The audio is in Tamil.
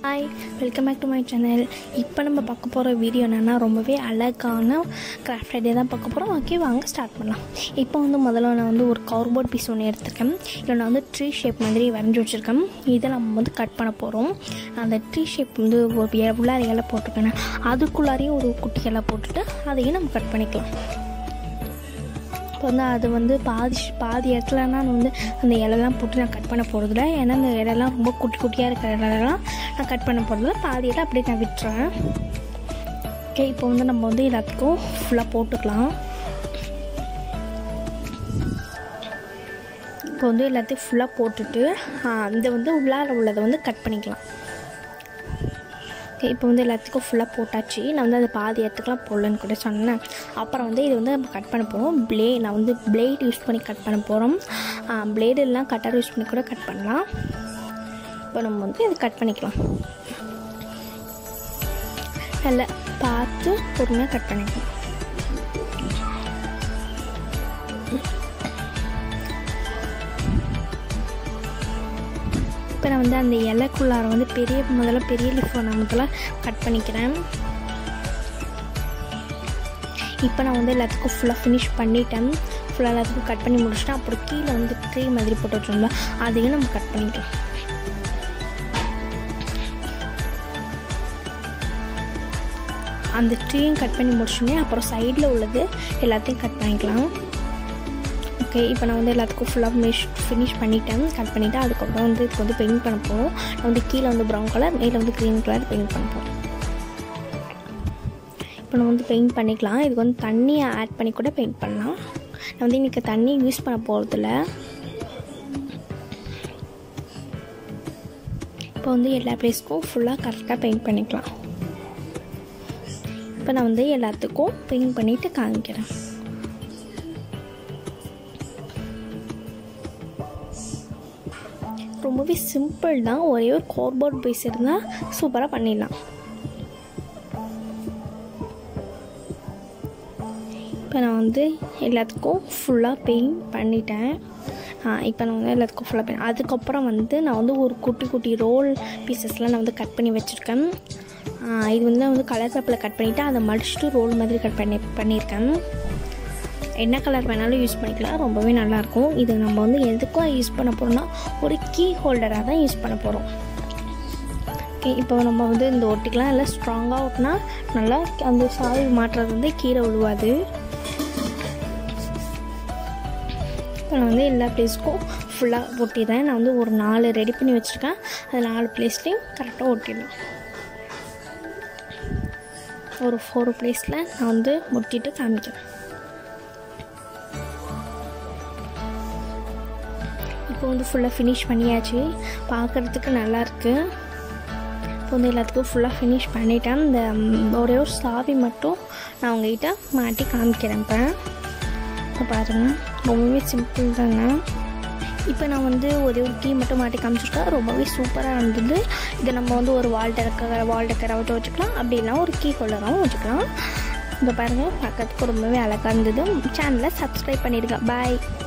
hi welcome back to my channel இப்போ நம்ம பார்க்க போகிற வீடியோ என்னென்னா ரொம்பவே அழகான கிராஃப்ட் ஐடியா தான் பார்க்க போகிறோம் ஓகே வாங்க ஸ்டார்ட் பண்ணலாம் இப்போ வந்து முதல்ல நான் வந்து ஒரு கவர்போர்ட் பீஸ் ஒன்று எடுத்திருக்கேன் இதில் நான் வந்து ட்ரீ ஷேப் மாதிரி வரைஞ்சி வச்சுருக்கேன் இதை நம்ம வந்து கட் பண்ண போகிறோம் அந்த ட்ரீ ஷேப் வந்து ஒரு எ- உள்ளார இலை போட்டிருக்கேன் அதுக்குள்ளாரையும் ஒரு குட்டி இலை போட்டுட்டு அதையும் நம்ம கட் பண்ணிக்கலாம் இப்போ வந்து அது வந்து பாதி பாதி இடத்துல நான் வந்து அந்த இலைலாம் போட்டு நான் கட் பண்ண போகிறதில்ல ஏன்னா அந்த இலைலாம் ரொம்ப குட்டி குட்டியாக இருக்கிற இலைலாம் நான் கட் பண்ண போகிறதில்ல பாதி இலை அப்படியே நான் விட்டுறேன் ஓகே இப்போ வந்து நம்ம வந்து எல்லாத்துக்கும் ஃபுல்லாக போட்டுக்கலாம் இப்போ வந்து எல்லாத்தையும் ஃபுல்லாக போட்டுட்டு ஆ, இந்த வந்து உள்ளார உள்ளதை வந்து கட் பண்ணிக்கலாம் ஓகே இப்போ வந்து எல்லாத்துக்கும் ஃபுல்லாக போட்டாச்சு நான் வந்து அது பாதி இடத்துக்குலாம் போடலன்னு கூட சொன்னேன் அப்புறம் வந்து இது வந்து நம்ம கட் பண்ண போகிறோம் ப்ளே நான் வந்து பிளேட் யூஸ் பண்ணி கட் பண்ண போகிறோம் பிளேடு எல்லாம் கட்டர் யூஸ் பண்ணி கூட கட் பண்ணலாம் இப்போ நம்ம வந்து இது கட் பண்ணிக்கலாம் நல்லா பார்த்து பொறுமையாக கட் பண்ணிக்கலாம் இப்போ நான் வந்து அந்த இலைக்குள்ளார வந்து பெரிய முதல்ல பெரிய லீஃப் நான் முதல்ல கட் பண்ணிக்கிறேன் இப்போ நான் வந்து எல்லாத்துக்கும் ஃபுல்லாக ஃபினிஷ் பண்ணிட்டேன் ஃபுல்லாக எல்லாத்துக்கும் கட் பண்ணி முடிச்சிட்டேன் அப்புறம் கீழே வந்து ட்ரீ மாதிரி போட்டு வச்சிருந்தோம் அதையும் நம்ம கட் பண்ணிக்கலாம் அந்த ட்ரீயும் கட் பண்ணி முடிச்சோடனே அப்புறம் சைடில் உள்ளது எல்லாத்தையும் கட் பண்ணிக்கலாம் ஓகே இப்போ நான் வந்து எல்லாத்துக்கும் ஃபுல்லாக ஃபினிஷ் ஃபினிஷ் பண்ணிட்டேன் கட் பண்ணிவிட்டு அதுக்கப்புறம் வந்து இதுக்கு வந்து பெயிண்ட் பண்ண போகிறோம் நான் வந்து கீழே வந்து ப்ரௌன் கலர் மேலே வந்து க்ரீன் கலர் பெயிண்ட் பண்ண போகிறோம் இப்போ நம்ம வந்து பெயிண்ட் பண்ணிக்கலாம் இதுக்கு வந்து தண்ணியை ஆட் பண்ணி கூட பெயிண்ட் பண்ணலாம் நான் வந்து இன்றைக்கி தண்ணி யூஸ் பண்ண போகிறதில்ல இப்போ வந்து எல்லா பிளேஸ்க்கும் ஃபுல்லாக கரெக்டாக பெயிண்ட் பண்ணிக்கலாம் இப்போ நான் வந்து எல்லாத்துக்கும் பெயிண்ட் பண்ணிவிட்டு காமிக்கிறேன் ரொம்பவே சிம்பிள் தான் ஒரே ஒரு கோர்போர்ட் பேஸ் இருந்தால் சூப்பராக பண்ணிடலாம் இப்போ நான் வந்து எல்லாத்துக்கும் ஃபுல்லாக பெயிண்ட் பண்ணிட்டேன் இப்போ நான் வந்து எல்லாத்துக்கும் ஃபுல்லாக பெயிண்ட் அதுக்கப்புறம் வந்து நான் வந்து ஒரு குட்டி குட்டி ரோல் பீசஸ்லாம் நான் வந்து கட் பண்ணி வச்சுருக்கேன் இது வந்து நான் வந்து கலர் பேப்பரில் கட் பண்ணிவிட்டு அதை மடிச்சுட்டு ரோல் மாதிரி கட் பண்ணி பண்ணியிருக்கேன் என்ன கலர் வேணாலும் யூஸ் பண்ணிக்கலாம் ரொம்பவே நல்லாயிருக்கும் இது நம்ம வந்து எதுக்கும் யூஸ் பண்ண போகிறோம்னா ஒரு கீ ஹோல்டராக தான் யூஸ் பண்ண போகிறோம் ஓகே இப்போ நம்ம வந்து இந்த ஒட்டிக்கலாம் நல்லா ஸ்ட்ராங்காக ஒட்டினா நல்லா அந்த சாவி மாட்டுறது வந்து கீழே விழுவாது இப்போ நான் வந்து எல்லா பிளேஸ்க்கும் ஃபுல்லாக ஒட்டிடுறேன் நான் வந்து ஒரு நாலு ரெடி பண்ணி வச்சுருக்கேன் அது நாலு பிளேஸ்லேயும் கரெக்டாக ஒட்டிடலாம் ஒரு ஃபோர் பிளேஸில் நான் வந்து ஒட்டிட்டு காமிக்கிறேன் இப்போ வந்து ஃபுல்லாக ஃபினிஷ் பண்ணியாச்சு பார்க்குறதுக்கு நல்லாயிருக்கு இப்போ வந்து எல்லாத்துக்கும் ஃபுல்லாக ஃபினிஷ் பண்ணிட்டேன் இந்த ம், ஒரே ஒரு சாவி மட்டும் நான் உங்ககிட்ட மாட்டி காமிக்கிறேன் இப்போ இப்போ பாருங்கள் ரொம்பவே சிம்பிள் தாங்க இப்போ நான் வந்து ஒரே ஒரு கீ மட்டும் மாட்டி காமிச்சிருக்கேன் ரொம்பவே சூப்பராக இருந்தது இதை நம்ம வந்து ஒரு வால் டெக்கர் வால் டெக்கராகட்டும் வச்சுக்கலாம் அப்படி இல்லைனா ஒரு கீ ஹோல்டராகவும் வச்சுக்கலாம் இப்போ பாருங்கள் பார்க்கறதுக்கு ரொம்பவே அழகாக இருந்தது சேனலை சப்ஸ்கிரைப் பண்ணிடுங்க பாய்